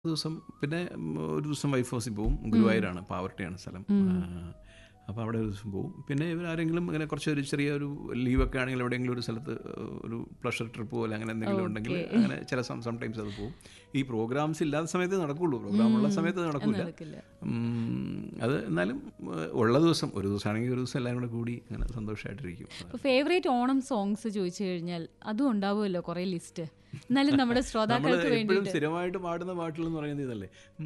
ദിവസം പിന്നെ ഉം, ഒരു ദിവസം വൈഫ് ഹൗസിൽ പോവും ഗുരുവായൂരാണ് പാവർട്ടിയാണ് സ്ഥലം അപ്പോൾ അവിടെ ഒരു ദിവസം പോവും പിന്നെ ഇവരാരെങ്കിലും ഇങ്ങനെ കുറച്ച് ഒരു ചെറിയ ഒരു ലീവൊക്കെ ആണെങ്കിൽ എവിടെയെങ്കിലും ഒരു സ്ഥലത്ത് ഏഹ്, ഒരു പ്ലഷർ ട്രിപ്പ് പോലെ അങ്ങനെ എന്തെങ്കിലും ഉണ്ടെങ്കിൽ അങ്ങനെ ചില സംടൈംസ് അത് പോവും ഈ പ്രോഗ്രാംസ് ഇല്ലാത്ത സമയത്ത് നടക്കുള്ളൂ പ്രോഗ്രാം ഉള്ള സമയത്ത് നടക്കില്ല നടക്കില്ല അത് എന്നാലും ഏഹ്, ഉള്ള ദിവസം ഒരു ദിവസമാണെങ്കിൽ ഒരു ദിവസം എല്ലാവരും കൂടെ കൂടി അങ്ങനെ സന്തോഷമായിട്ടിരിക്കും ഇപ്പൊ ഫേവറേറ്റ് ഓണം സോങ്സ് ചോദിച്ചു കഴിഞ്ഞാൽ അതും ഉണ്ടാവുമല്ലോ കുറെ ലിസ്റ്റ് എന്നാലും നമ്മുടെ നമ്മൾ ശ്രോതാക്കൾക്ക് എപ്പോഴും വേണ്ടിയിട്ട് സ്ഥിരമായിട്ട് പാടുന്ന പാട്ടുകൾ എന്ന് പറയുന്നത് ഇതല്ലേ ഉം.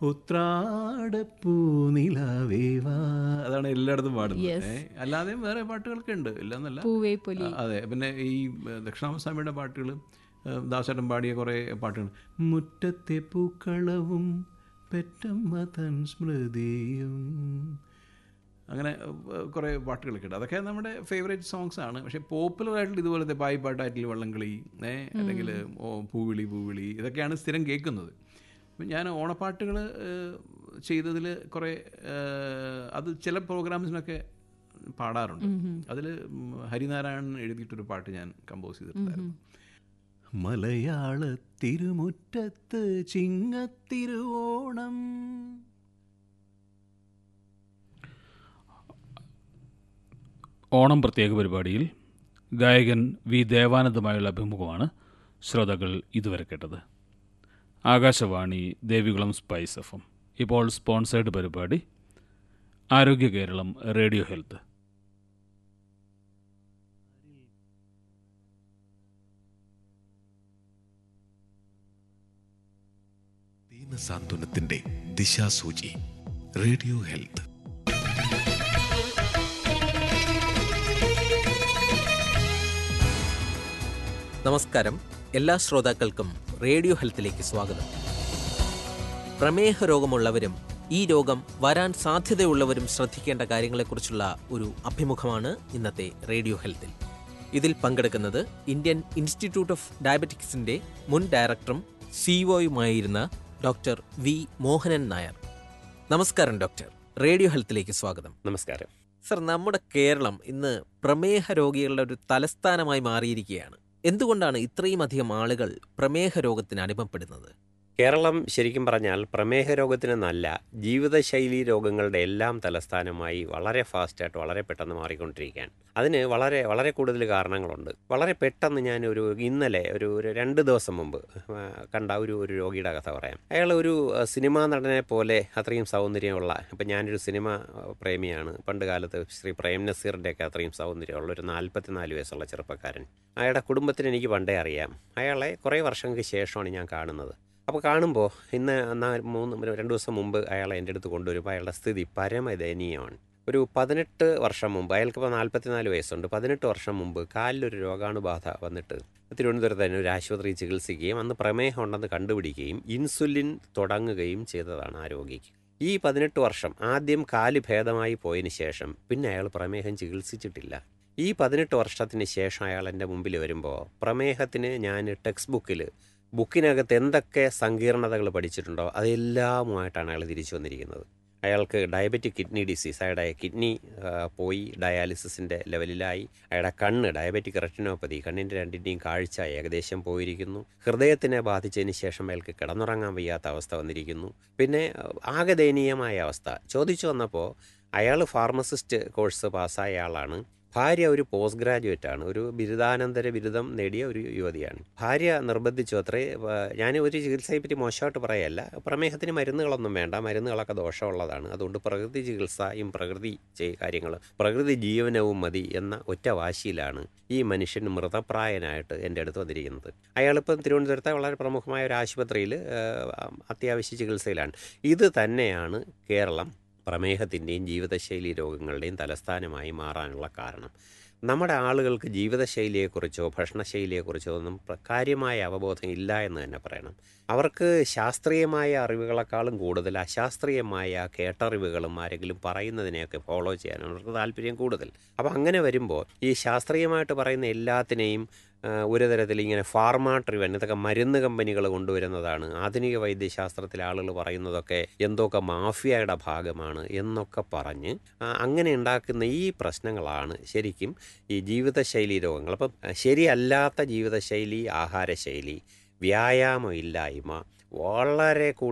ഉത്രാടപ്പൂനിലാവേവാ അതാണ് എല്ലായിടത്തും പാടുന്നത് Yes. ഏ, അല്ലാതെയും വേറെ പാട്ടുകളൊക്കെ ഉണ്ട് ഇല്ലെന്നല്ല പൂവേ പൊലി ആ, അതെ പിന്നെ ഈ ഏ, ദക്ഷിണാമസ്വാമിയുടെ പാട്ടുകൾ ദാസേട്ടൻ പാടിയ കുറേ പാട്ടുകൾ മുറ്റത്തെ പൂക്കളവും പെറ്റമ്മ തൻ സ്മൃതിയും അങ്ങനെ ഏഹ്, കുറേ പാട്ടുകളൊക്കെ ഉണ്ട് അതൊക്കെ നമ്മുടെ ഫേവറേറ്റ് സോങ്സ് ആണ് പക്ഷേ പോപ്പുലർ ആയിട്ടുള്ള ഇതുപോലത്തെ പായ് പാട്ടായിട്ടുള്ള വള്ളംകളി ഏ അല്ലെങ്കിൽ ഓ പൂവിളി പൂവിളി ഇതൊക്കെയാണ് സ്ഥിരം കേൾക്കുന്നത് അപ്പം ഞാൻ ഓണപ്പാട്ടുകൾ ചെയ്തതിൽ കുറേ ഏഹ്, അത് ചില പ്രോഗ്രാംസിനൊക്കെ പാടാറുണ്ട് അതിൽ ഹരിനാരായണൻ എഴുതിയിട്ടൊരു പാട്ട് ഞാൻ കമ്പോസ് ചെയ്തിട്ടുണ്ടായിരുന്നു മലയാള തിരുമുറ്റത്ത് ചിങ്ങത്തിരുവോണം ഓണം പ്രത്യേക പരിപാടിയിൽ ഗായകൻ വി ദേവാനന്ദുമായുള്ള അഭിമുഖമാണ് ശ്രോതാക്കൾ ഇതുവരെ കേട്ടത് Akashvani Devikulam spice F M ഇപ്പോൾ സ്പോൺസേഡ് പരിപാടി ആരോഗ്യ കേരളം റേഡിയോ ഹെൽത്ത് ദീനസാന്ത്വനത്തിന്റെ ദിശാസൂചി റേഡിയോ ഹെൽത്ത് നമസ്കാരം എല്ലാ ശ്രോതാക്കൾക്കും റേഡിയോ ഹെൽത്തിലേക്ക് സ്വാഗതം പ്രമേഹ രോഗമുള്ളവരും ഈ രോഗം വരാൻ സാധ്യതയുള്ളവരും ശ്രദ്ധിക്കേണ്ട കാര്യങ്ങളെക്കുറിച്ചുള്ള ഒരു അഭിമുഖമാണ് ഇന്നത്തെ റേഡിയോ ഹെൽത്തിൽ ഇതിൽ പങ്കെടുക്കുന്നത് ഇന്ത്യൻ ഇൻസ്റ്റിറ്റ്യൂട്ട് ഓഫ് ഡയബറ്റിക്സിന്റെ മുൻ ഡയറക്ടറും സിഇഒയുമായിരുന്ന ഡോക്ടർ വി മോഹനൻ നായർ നമസ്കാരം ഡോക്ടർ റേഡിയോ ഹെൽത്തിലേക്ക് സ്വാഗതം നമസ്കാരം സർ നമ്മുടെ കേരളം ഇന്ന് പ്രമേഹ രോഗികളുടെ ഒരു തലസ്ഥാനമായി മാറിയിരിക്കുകയാണ് എന്തുകൊണ്ടാണ് ഇത്രയും അധികം ആളുകൾ പ്രമേഹ രോഗത്തിന് അടിമപ്പെടുന്നത് കേരളം ശരിക്കും പറഞ്ഞാൽ പ്രമേഹ രോഗത്തിനെന്നല്ല ജീവിതശൈലി രോഗങ്ങളുടെ എല്ലാം തലസ്ഥാനമായി വളരെ ഫാസ്റ്റായിട്ട് വളരെ പെട്ടെന്ന് മാറിക്കൊണ്ടിരിക്കുകയാണ് അതിന് വളരെ വളരെ കൂടുതൽ കാരണങ്ങളുണ്ട് വളരെ പെട്ടെന്ന് ഞാൻ ഒരു ഇന്നലെ ഒരു ഒരു രണ്ട് ദിവസം മുമ്പ് ആ, കണ്ട ഒരു ഒരു രോഗിയുടെ കഥ പറയാം അയാൾ ഒരു ആ, സിനിമാ നടനെ പോലെ അത്രയും സൗന്ദര്യമുള്ള ഇപ്പം ഞാനൊരു സിനിമ ആ, പ്രേമിയാണ് പണ്ട് കാലത്ത് ശ്രീ പ്രേം നസീറിൻ്റെയൊക്കെ അത്രയും സൗന്ദര്യമുള്ള ഒരു നാൽപ്പത്തിനാല് വയസ്സുള്ള ചെറുപ്പക്കാരൻ അയാളുടെ കുടുംബത്തിന് എനിക്ക് പണ്ടേ അറിയാം അയാളെ കുറേ വർഷങ്ങൾക്ക് ശേഷമാണ് ഞാൻ കാണുന്നത് അപ്പോൾ കാണുമ്പോൾ ഇന്ന് എന്നാ മൂന്ന് രണ്ട് ദിവസം മുമ്പ് അയാളെ എൻ്റെ അടുത്ത് കൊണ്ടുവരുമ്പോൾ അയാളുടെ സ്ഥിതി പരമദയനീയമാണ് ഒരു പതിനെട്ട് വർഷം മുമ്പ് അയാൾക്കിപ്പോൾ നാൽപ്പത്തിനാല് വയസ്സുണ്ട് പതിനെട്ട് വർഷം മുമ്പ് കാലിലൊരു രോഗാണുബാധ വന്നിട്ട് തിരുവനന്തപുരത്ത് തന്നെ ഒരു ആശുപത്രിയിൽ ചികിത്സിക്കുകയും അന്ന് പ്രമേഹം ഉണ്ടെന്ന് കണ്ടുപിടിക്കുകയും ഇൻസുലിൻ തുടങ്ങുകയും ചെയ്തതാണ് ആ രോഗിക്ക് ഈ പതിനെട്ട് വർഷം ആദ്യം കാല് ഭേദമായി പോയതിന് ശേഷം പിന്നെ അയാൾ പ്രമേഹം ചികിത്സിച്ചിട്ടില്ല ഈ പതിനെട്ട് വർഷത്തിന് ശേഷം അയാൾ എൻ്റെ മുമ്പിൽ വരുമ്പോൾ പ്രമേഹത്തിന് ഞാൻ ടെക്സ്റ്റ് ബുക്കിൽ ബുക്കിനകത്ത് എന്തൊക്കെ സങ്കീർണതകൾ പഠിച്ചിട്ടുണ്ടോ അതെല്ലാമുമായിട്ടാണ് അയാൾ തിരിച്ചു വന്നിരിക്കുന്നത് അയാൾക്ക് ഡയബറ്റിക് കിഡ്നി ഡിസീസ് അയാളുടെ കിഡ്നി ആ, പോയി ഡയാലിസിസിൻ്റെ ലെവലിലായി അയാളുടെ കണ്ണ് ഡയബറ്റിക് റെറ്റിനോപ്പതി കണ്ണിൻ്റെ രണ്ടിൻ്റെയും കാഴ്ച ഏകദേശം പോയിരിക്കുന്നു ഹൃദയത്തിനെ ബാധിച്ചതിന് ശേഷം അയാൾക്ക് കിടന്നുറങ്ങാൻ വയ്യാത്ത അവസ്ഥ വന്നിരിക്കുന്നു പിന്നെ ആ, ആകെ ദയനീയമായ അവസ്ഥ ചോദിച്ചു വന്നപ്പോൾ അയാൾ ഫാർമസിസ്റ്റ് കോഴ്സ് പാസ്സായ ആളാണ് ഭാര്യ ഒരു പോസ്റ്റ് ഗ്രാജുവേറ്റ് ആണ് ഒരു ബിരുദാനന്തര ബിരുദം നേടിയ ഒരു യുവതിയാണ് ഭാര്യ നിർബന്ധിച്ചു അത്രേ ആ, ഞാൻ ഒരു ചികിത്സയെ പറ്റി മോശമായിട്ട് പറയല്ല പ്രമേഹത്തിന് മരുന്നുകളൊന്നും വേണ്ട മരുന്നുകളൊക്കെ ദോഷമുള്ളതാണ് അതുകൊണ്ട് പ്രകൃതി ചികിത്സയും പ്രകൃതി ചെയ്- കാര്യങ്ങൾ പ്രകൃതി ജീവനവും മതി എന്ന ഒറ്റ വാശിയിലാണ് ഈ മനുഷ്യൻ മൃതപ്രായനായിട്ട് എൻ്റെ അടുത്ത് വന്നിരിക്കുന്നത് അയാളിപ്പം തിരുവനന്തപുരത്തെ വളരെ പ്രമുഖമായ ഒരു ആശുപത്രിയിൽ അത്യാവശ്യ ചികിത്സയിലാണ് ഇത് തന്നെയാണ് കേരളം പ്രമേഹത്തിൻ്റെയും ജീവിതശൈലി രോഗങ്ങളുടെയും തലസ്ഥാനമായി മാറാനുള്ള കാരണം നമ്മുടെ ആളുകൾക്ക് ജീവിതശൈലിയെക്കുറിച്ചോ ഭക്ഷണശൈലിയെക്കുറിച്ചോ ഒന്നും പ്ര- കാര്യമായ അവബോധം ഇല്ല എന്ന് തന്നെ പറയണം അവർക്ക് ശാസ്ത്രീയമായ അറിവുകളെക്കാളും കൂടുതൽ അശാസ്ത്രീയമായ കേട്ടറിവുകളും ആരെങ്കിലും പറയുന്നതിനെയൊക്കെ ഫോളോ ചെയ്യാനാണ് അവർക്ക് താല്പര്യം കൂടുതൽ അപ്പോൾ അങ്ങനെ വരുമ്പോൾ ഈ ശാസ്ത്രീയമായിട്ട് പറയുന്ന എല്ലാത്തിനെയും ആ, ഒരു തരത്തിൽ ഇങ്ങനെ ഫാർമ ട്രിവൻ ഇതൊക്കെ മരുന്ന് കമ്പനികൾ കൊണ്ടുവരുന്നതാണ് ആധുനിക വൈദ്യശാസ്ത്രത്തിലെ ആളുകൾ പറയുന്നതൊക്കെ എന്തൊക്കെ മാഫിയയുടെ ഭാഗമാണ് എന്നൊക്കെ പറഞ്ഞ് ആ, അങ്ങനെ ഉണ്ടാക്കുന്ന ഈ പ്രശ്നങ്ങളാണ് ശരിക്കും ഈ ജീവിതശൈലി രോഗങ്ങൾ അപ്പം ആ, ശരിയല്ലാത്ത ജീവിതശൈലി ആഹാരശൈലി വ്യായാമം ഇല്ലായ്മ വളരെ കൂടുതൽ